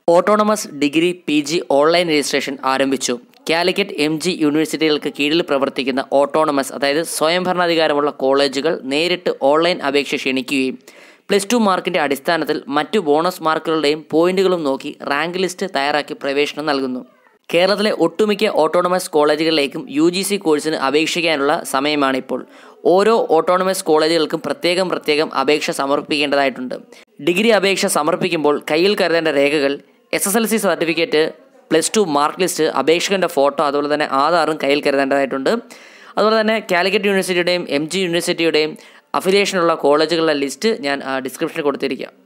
autonomous degree P G online registration ആരംഭിച്ചു Calicut M G യൂണിവേഴ്സിറ്റികൾക്ക് കീഴിൽ പ്രവർത്തിക്കുന്ന ഓട്ടോണമസ് അതായത് സ്വയംഭരണാധികാരമുള്ള കോളേജുകൾ നേരിട്ട് ഓൺലൈൻ അപേക്ഷ ക്ഷണിക്കുകയും പ്ലസ് ടു മാർക്കിൻ്റെ അടിസ്ഥാനത്തിൽ മറ്റു ബോണസ് മാർക്കുകളുടെയും പോയിന്റുകളും നോക്കി റാങ്ക് ലിസ്റ്റ് തയ്യാറാക്കി പ്രവേശനം നൽകുന്നു കേരളത്തിലെ ഒട്ടുമിക്ക ഓട്ടോണമസ് കോളേജുകളിലേക്കും യു ജി സി കോഴ്സിന് അപേക്ഷിക്കാനുള്ള സമയമാണിപ്പോൾ ഓരോ ഓട്ടോണമസ് കോളേജുകൾക്കും പ്രത്യേകം പ്രത്യേകം അപേക്ഷ സമർപ്പിക്കേണ്ടതായിട്ടുണ്ട് ഡിഗ്രി അപേക്ഷ സമർപ്പിക്കുമ്പോൾ കയ്യിൽ കരുതേണ്ട രേഖകൾ S S L C certificate plus two mark list അപേക്ഷകൻ്റെ ഫോട്ടോ അതുപോലെ തന്നെ ആധാറും കയ്യിൽ കരുതേണ്ടതായിട്ടുണ്ട് അതുപോലെ തന്നെ കാലിക്കറ്റ് യൂണിവേഴ്സിറ്റിയുടെയും എം ജി യൂണിവേഴ്സിറ്റിയുടെയും അഫിലിയേഷനുള്ള കോളേജുകളുടെ ലിസ്റ്റ് ഞാൻ ഡിസ്ക്രിപ്ഷനിൽ കൊടുത്തിരിക്കാം